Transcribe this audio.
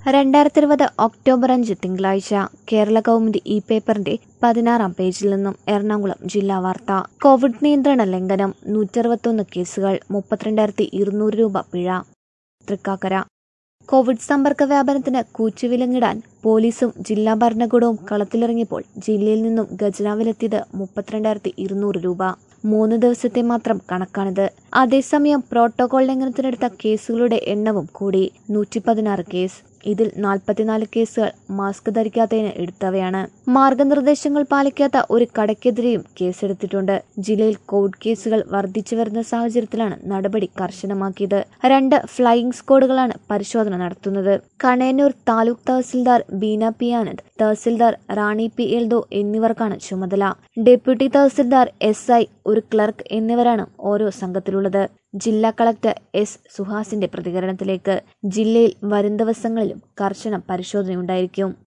രണ്ടായിരത്തി ഇരുപത് ഒക്ടോബർ അഞ്ച് തിങ്കളാഴ്ച കേരള കൗമുദി ഇ പേപ്പറിന്റെ പതിനാറാം പേജിൽ നിന്നും എറണാകുളം ജില്ലാ വാർത്ത കോവിഡ് നിയന്ത്രണ ലംഘനം നൂറ്ററുപത്തൊന്ന് കേസുകൾ മുപ്പത്തിരണ്ടായിരത്തി ഇരുന്നൂറ് രൂപ പിഴ തൃക്കാക്കര കോവിഡ് സമ്പർക്ക വ്യാപനത്തിന് കൂച്ചുവിലങ്ങിടാൻ പോലീസും ജില്ലാ ഭരണകൂടവും കളത്തിലിറങ്ങിയപ്പോൾ ജില്ലയിൽ നിന്നും ഖജനാവിലെത്തിയത് മുപ്പത്തിരണ്ടായിരത്തി ഇരുന്നൂറ് രൂപ മൂന്ന് ദിവസത്തെ മാത്രം കണക്കാണിത് അതേസമയം പ്രോട്ടോകോൾ ലംഘനത്തിനെടുത്ത കേസുകളുടെ എണ്ണവും കൂടി നൂറ്റി പതിനാറ് കേസ് ഇതിൽ നാൽപ്പത്തിനാല് കേസുകൾ മാസ്ക് ധരിക്കാത്തതിന് എടുത്തവയാണ് മാർഗനിർദ്ദേശങ്ങൾ പാലിക്കാത്ത ഒരു കടയ്ക്കെതിരെയും കേസെടുത്തിട്ടുണ്ട് ജില്ലയിൽ കോവിഡ് കേസുകൾ വർദ്ധിച്ചു വരുന്ന സാഹചര്യത്തിലാണ് നടപടി കർശനമാക്കിയത് രണ്ട് ഫ്ലൈയിംഗ് സ്ക്വാഡുകളാണ് പരിശോധന നടത്തുന്നത് കണയന്നൂർ താലൂക്ക് തഹസിൽദാർ ബീന പി ആനന്ദ് തഹസിൽദാർ റാണി പി എൽദോ എന്നിവർക്കാണ് ചുമതല ഡെപ്യൂട്ടി തഹസിൽദാർ എസ് ഐ ഒരു ക്ലർക്ക് എന്നിവരാണ് ഓരോ സംഘത്തിലുള്ളത് ജില്ലാ കളക്ടർ എസ് സുഹാസിന്റെ പ്രതികരണത്തിലേക്ക് ജില്ലയിൽ വരും ദിവസങ്ങളിലും കർശന പരിശോധനയുണ്ടായിരിക്കും